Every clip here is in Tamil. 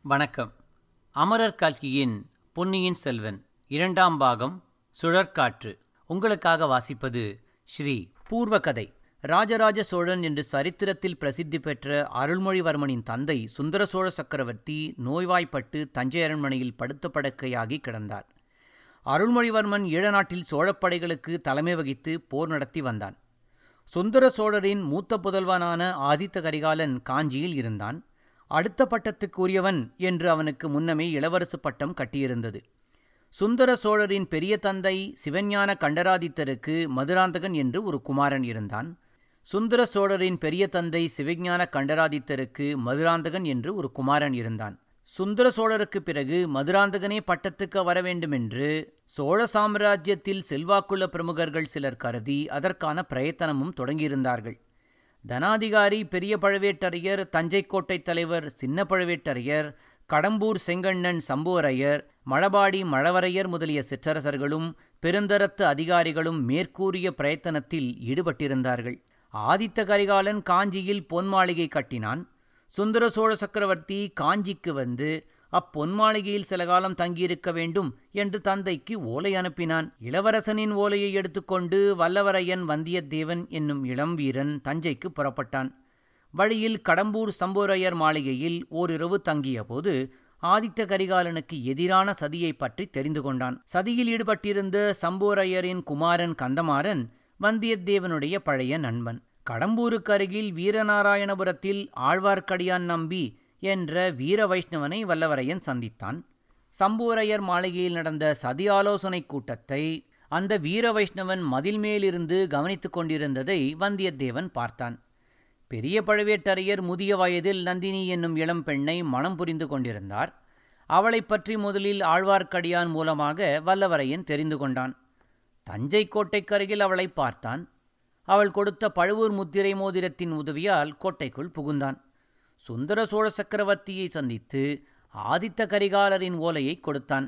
வணக்கம் அமரர் கல்கியின் பொன்னியின் செல்வன் இரண்டாம் பாகம் சுழற்காற்று உங்களுக்காக வாசிப்பது ஸ்ரீ பூர்வகதை ராஜராஜ சோழன் என்று சரித்திரத்தில் பிரசித்தி பெற்ற அருள்மொழிவர்மனின் தந்தை சுந்தர சோழ சக்கரவர்த்தி நோய்வாய்ப்பட்டு தஞ்சை அரண்மனையில் படுத்த படுக்கையாகி கிடந்தார் அருள்மொழிவர்மன் ஈழநாட்டில் சோழப்படைகளுக்கு தலைமை வகித்து போர் நடத்தி வந்தான் சுந்தர சோழரின் மூத்த புதல்வனான ஆதித்த கரிகாலன் காஞ்சியில் இருந்தான் அடுத்த பட்டத்துக்கு உரியவன் என்று அவனுக்கு முன்னமே இளவரசு பட்டம் கட்டியிருந்தது சுந்தர சோழரின் பெரிய தந்தை சிவஞான கண்டராதித்தருக்கு மதுராந்தகன் என்று ஒரு குமாரன் இருந்தான் சுந்தர சோழரின் பெரிய தந்தை சிவஞான கண்டராதித்தருக்கு மதுராந்தகன் என்று ஒரு குமாரன் இருந்தான் சுந்தர சோழருக்கு பிறகு மதுராந்தகனே பட்டத்துக்கு வர வேண்டுமென்று சோழ சாம்ராஜ்யத்தில் செல்வாக்குள்ள பிரமுகர்கள் சிலர் கருதி அதற்கான பிரயத்தனமும் தொடங்கியிருந்தார்கள் தனாதிகாரி பெரிய பழவேட்டரையர் தஞ்சை கோட்டை தலைவர் சின்ன பழவேட்டரையர் கடம்பூர் செங்கண்ணன் சம்புவரையர் மழபாடி மழவரையர் முதலிய சிற்றரசர்களும் பெருந்தரத்து அதிகாரிகளும் மேற்கூறிய பிரயத்தனத்தில் ஈடுபட்டிருந்தார்கள் ஆதித்த கரிகாலன் காஞ்சியில் பொன் மாளிகை கட்டினான் சுந்தர சோழ சக்கரவர்த்தி காஞ்சிக்கு வந்து அப்பொன் மாளிகையில் சில காலம் தங்கியிருக்க வேண்டும் என்று தந்தைக்கு ஓலை அனுப்பினான் இளவரசனின் ஓலையை எடுத்துக்கொண்டு வல்லவரையன் வந்தியத்தேவன் என்னும் இளம் வீரன் தஞ்சைக்கு புறப்பட்டான் வழியில் கடம்பூர் சம்புவரையர் மாளிகையில் ஓரிரவு தங்கியபோது ஆதித்த கரிகாலனுக்கு எதிரான சதியை பற்றி தெரிந்து கொண்டான் சதியில் ஈடுபட்டிருந்த சம்புவரையரின் குமாரன் கந்தமாறன் வந்தியத்தேவனுடைய பழைய நண்பன் கடம்பூருக்கு அருகில் வீரநாராயணபுரத்தில் ஆழ்வார்க்கடியான் நம்பி என்ற வீர வைஷ்ணவனை வல்லவரையன் சந்தித்தான் சம்புவரையர் மாளிகையில் நடந்த சதி ஆலோசனை கூட்டத்தை அந்த வீர வைஷ்ணவன் மதில் மேலிருந்து கவனித்துக் கொண்டிருந்ததை வந்தியத்தேவன் பார்த்தான் பெரிய பழுவேட்டரையர் முதிய வயதில் நந்தினி என்னும் இளம் பெண்ணை மனம் புரிந்து கொண்டிருந்தார் அவளைப் பற்றி முதலில் ஆழ்வார்க்கடியான் மூலமாக வல்லவரையன் தெரிந்து கொண்டான் தஞ்சை கோட்டைக்கருகில் அவளை பார்த்தான் அவள் கொடுத்த பழுவூர் முத்திரை மோதிரத்தின் உதவியால் கோட்டைக்குள் புகுந்தான் சுந்தர சோழ சக்கரவர்த்தியை சந்தித்து ஆதித்த கரிகாலரின் ஓலையை கொடுத்தான்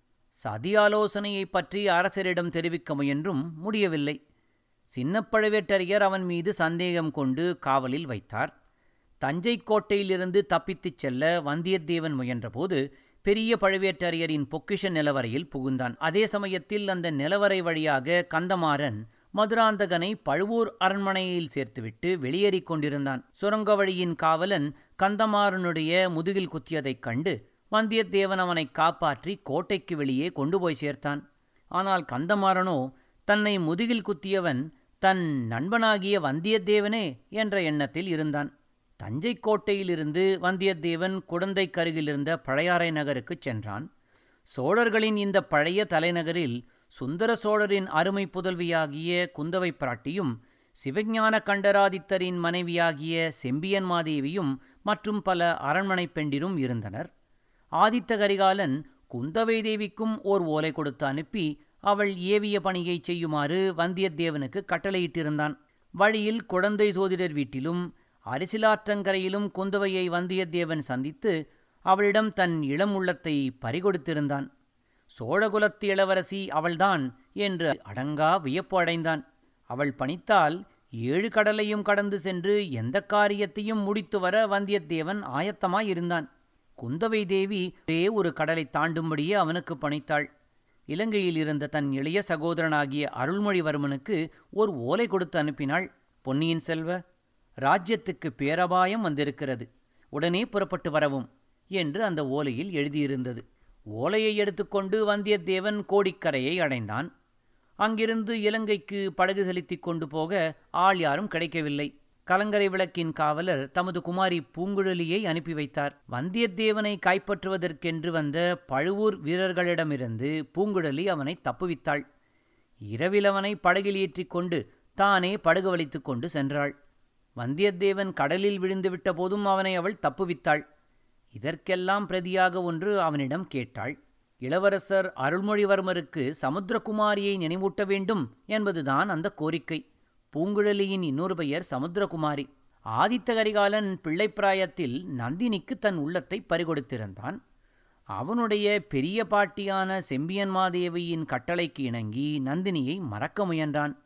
சதி ஆலோசனையை பற்றி அரசரிடம் தெரிவிக்க முயன்றும் முடியவில்லை சின்ன பழுவேட்டரையர் அவன் மீது சந்தேகம் கொண்டு காவலில் வைத்தார் தஞ்சை கோட்டையிலிருந்து தப்பித்துச் செல்ல வந்தியத்தேவன் முயன்றபோது பெரிய பழுவேட்டரையரின் பொக்கிஷ நிலவரையில் புகுந்தான் அதே சமயத்தில் அந்த நிலவரை வழியாக கந்தமாறன் மதுராந்தகனை பழுவூர் அரண்மனையில் சேர்த்துவிட்டு வெளியேறிக் கொண்டிருந்தான் சுரங்க வழியின் காவலன் கந்தமாறனுடைய முதுகில் குத்தியதைக் கண்டு வந்தியத்தேவன் அவனை காப்பாற்றி கோட்டைக்கு வெளியே கொண்டு போய் சேர்த்தான் ஆனால் கந்தமாறனோ தன்னை முதுகில் குத்தியவன் தன் நண்பனாகிய வந்தியத்தேவனே என்ற எண்ணத்தில் இருந்தான் தஞ்சை கோட்டையிலிருந்து வந்தியத்தேவன் குடந்தை கருகிலிருந்த பழையாறை நகருக்குச் சென்றான் சோழர்களின் இந்த பழைய தலைநகரில் சுந்தர சோழரின் அருமை புதல்வியாகிய குந்தவை பிராட்டியும் சிவஞான கண்டராதித்தரின் மனைவியாகிய செம்பியன் மாதேவியும் மற்றும் பல அரண்மனை பெண்டிரும் இருந்தனர் ஆதித்த கரிகாலன் குந்தவை தேவிக்கும் ஓர் ஓலை கொடுத்து அனுப்பி அவள் ஏவிய பணியை செய்யுமாறு வந்தியத்தேவனுக்கு கட்டளையிட்டிருந்தான் வழியில் குழந்தை சோதிடர் வீட்டிலும் அரிசிலாற்றங்கரையிலும் குந்தவையை வந்தியத்தேவன் சந்தித்து அவளிடம் தன் இளம் உள்ளத்தை பறிகொடுத்திருந்தான் சோழகுலத்து இளவரசி அவள்தான் என்று அடங்கா வியப்பு அடைந்தான் அவள் பணித்தால் ஏழு கடலையும் கடந்து சென்று எந்த காரியத்தையும் முடித்து வர வந்தியத்தேவன் ஆயத்தமாயிருந்தான் குந்தவை தேவி ஒரே ஒரு கடலை தாண்டும்படியே அவனுக்கு பணித்தாள் இலங்கையில் இருந்த தன் இளைய சகோதரனாகிய அருள்மொழிவர்மனுக்கு ஓர் ஓலை கொடுத்து அனுப்பினாள் பொன்னியின் செல்வ ராஜ்யத்துக்கு பேரபாயம் வந்திருக்கிறது உடனே புறப்பட்டு வரவும் என்று அந்த ஓலையில் எழுதியிருந்தது ஓலையை எடுத்துக்கொண்டு வந்தியத்தேவன் கோடிக்கரையை அடைந்தான் அங்கிருந்து இலங்கைக்கு படகு செலுத்திக் கொண்டு போக ஆள் யாரும் கிடைக்கவில்லை கலங்கரை விளக்கின் காவலர் தமது குமாரி பூங்குழலியை அனுப்பி வைத்தார் வந்தியத்தேவனை கைப்பற்றுவதற்கென்று வந்த பழுவூர் வீரர்களிடமிருந்து பூங்குழலி அவனை தப்புவித்தாள் இரவில் அவனை படகில் ஏற்றிக்கொண்டு தானே படகு வலித்துக் கொண்டு சென்றாள் வந்தியத்தேவன் கடலில் விழுந்துவிட்ட போதும் அவனை அவள் தப்புவித்தாள் இதற்கெல்லாம் பிரதியாக ஒன்று அவனிடம் கேட்டாள் இளவரசர் அருள்மொழிவர்மருக்கு சமுத்திரகுமாரியை நினைவூட்ட வேண்டும் என்பதுதான் அந்த கோரிக்கை பூங்குழலியின் இன்னொரு பெயர் சமுத்திரகுமாரி ஆதித்த கரிகாலன் பிள்ளைப்பிராயத்தில் நந்தினிக்கு தன் உள்ளத்தை பறிகொடுத்திருந்தான் அவனுடைய பெரிய பாட்டியான செம்பியன் மாதேவியின் கட்டளைக்கு இணங்கி நந்தினியை மறக்க முயன்றான்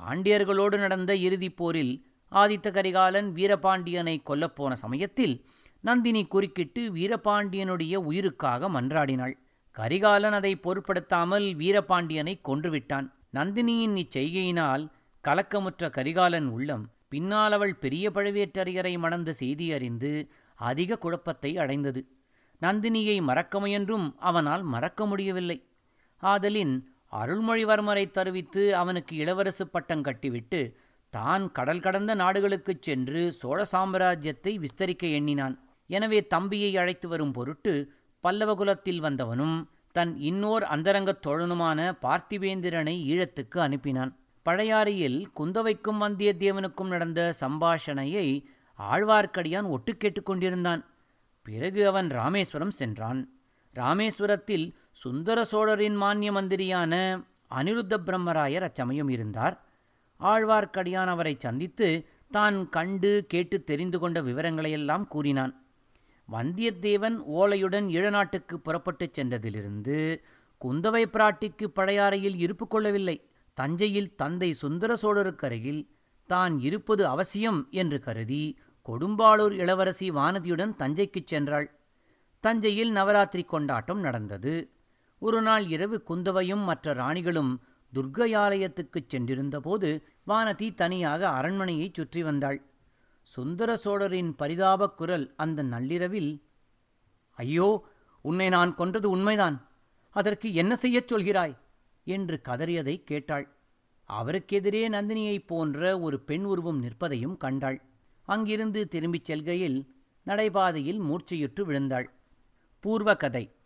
பாண்டியர்களோடு நடந்த இறுதிப் போரில் ஆதித்த கரிகாலன் வீரபாண்டியனை கொல்லப்போன சமயத்தில் நந்தினி குறுக்கிட்டு வீரபாண்டியனுடைய உயிருக்காக மன்றாடினாள் கரிகாலன் அதை பொருட்படுத்தாமல் வீரபாண்டியனை கொன்றுவிட்டான் நந்தினியின் இச்செய்கையினால் கலக்கமுற்ற கரிகாலன் உள்ளம் பின்னால் அவள் பெரிய பழுவேட்டரையரை மணந்த செய்தி அறிந்து அதிக குழப்பத்தை அடைந்தது நந்தினியை மறக்க முயன்றும் அவனால் மறக்க முடியவில்லை ஆதலின் அருள்மொழிவர்மரை தருவித்து அவனுக்கு இளவரசு பட்டம் கட்டிவிட்டு தான் கடல் கடந்த நாடுகளுக்குச் சென்று சோழ சாம்ராஜ்யத்தை விஸ்தரிக்க எண்ணினான் எனவே தம்பியை அழைத்து வரும் பொருட்டு பல்லவகுலத்தில் வந்தவனும் தன் இன்னோர் அந்தரங்கத் தோழனுமான பார்த்திவேந்திரனை ஈழத்துக்கு அனுப்பினான் பழையாறையில் குந்தவைக்கும் வந்தியத்தேவனுக்கும் நடந்த சம்பாஷணையை ஆழ்வார்க்கடியான் ஒட்டு கேட்டுக்கொண்டிருந்தான் பிறகு அவன் ராமேஸ்வரம் சென்றான் ராமேஸ்வரத்தில் சுந்தர சோழரின் மானிய மந்திரியான அனிருத்த பிரம்மராயர் அச்சமயம் இருந்தார் ஆழ்வார்க்கடியான் அவரை சந்தித்து தான் கண்டு கேட்டு தெரிந்து கொண்ட விவரங்களையெல்லாம் கூறினான் வந்தியத்தேவன் ஓலையுடன் ஈழநாட்டுக்கு புறப்பட்டுச் சென்றதிலிருந்து குந்தவை பிராட்டிக்கு பழையாறையில் இருப்பு கொள்ளவில்லை தஞ்சையில் தந்தை சுந்தர சோழருக்கருகில் தான் இருப்பது அவசியம் என்று கருதி கொடும்பாளூர் இளவரசி வானதியுடன் தஞ்சைக்குச் சென்றாள் தஞ்சையில் நவராத்திரி கொண்டாட்டம் நடந்தது ஒரு நாள் இரவு குந்தவையும் மற்ற ராணிகளும் துர்க்கையாலயத்துக்குச் சென்றிருந்தபோது வானதி தனியாக அரண்மனையைச் சுற்றி வந்தாள் சுந்தர சோழரின் பரிதாபக் குரல் அந்த நள்ளிரவில் ஐயோ உன்னை நான் கொன்றது உண்மைதான் அதற்கு என்ன செய்யச் சொல்கிறாய் என்று கதறியதை கேட்டாள் அவருக்கெதிரே நந்தினியைப் போன்ற ஒரு பெண் உருவம் நிற்பதையும் கண்டாள் அங்கிருந்து திரும்பிச் செல்கையில் நடைபாதையில் மூர்ச்சையுற்று விழுந்தாள் பூர்வ கதை